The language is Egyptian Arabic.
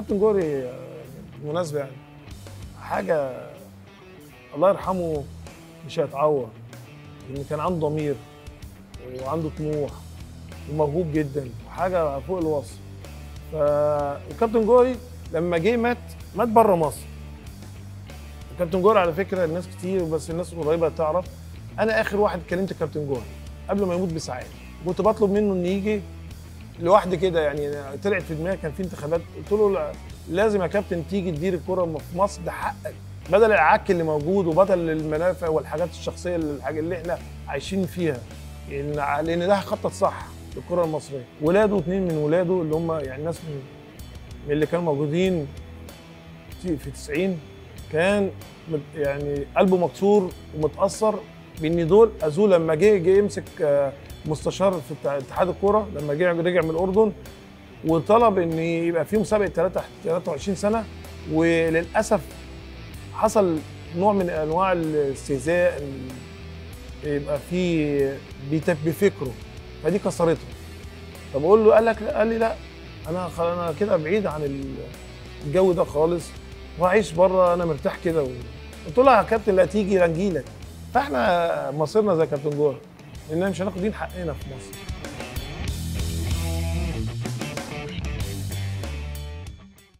كابتن جوري آه، بالمناسبه يعني حاجه الله يرحمه مش هيتعوض لان كان عنده ضمير وعنده طموح وموهوب جدا حاجه فوق الوصف ف وكابتن جوري لما جه مات مات بره مصر كابتن جوري على فكره الناس كتير بس الناس القريبه تعرف انا اخر واحد كلمت كابتن جوري قبل ما يموت بساعات كنت بطلب منه ان يجي لوحدي كده يعني طلعت في دماغي كان في انتخابات قلت له لا، لازم يا كابتن تيجي تدير الكوره في مصر ده حقك بدل العك اللي موجود وبدل المنافع والحاجات الشخصيه اللي الحاجه اللي احنا عايشين فيها لان لان ده هيخطط صح للكره المصريه ولاده اثنين من ولاده اللي هم يعني ناس من من اللي كانوا موجودين في في 90 كان مت- يعني قلبه مكسور ومتاثر بان دول اذوه لما جه جه يمسك آه، مستشار في بتاع اتحاد الكوره لما جه رجع من الاردن وطلب ان يبقى في مسابقه 3 23 سنه وللاسف حصل نوع من انواع الاستهزاء ال- يبقى في بيت- بفكره فدي كسرته طب اقول له قال لك لا قال لي لا انا خ- انا كده بعيد عن ال- الجو ده خالص واعيش بره انا مرتاح كده و... قلت له يا كابتن لا تيجي لا نجيلك فاحنا مصيرنا زي كابتن جوهر اننا مش هناخد دين حقنا في مصر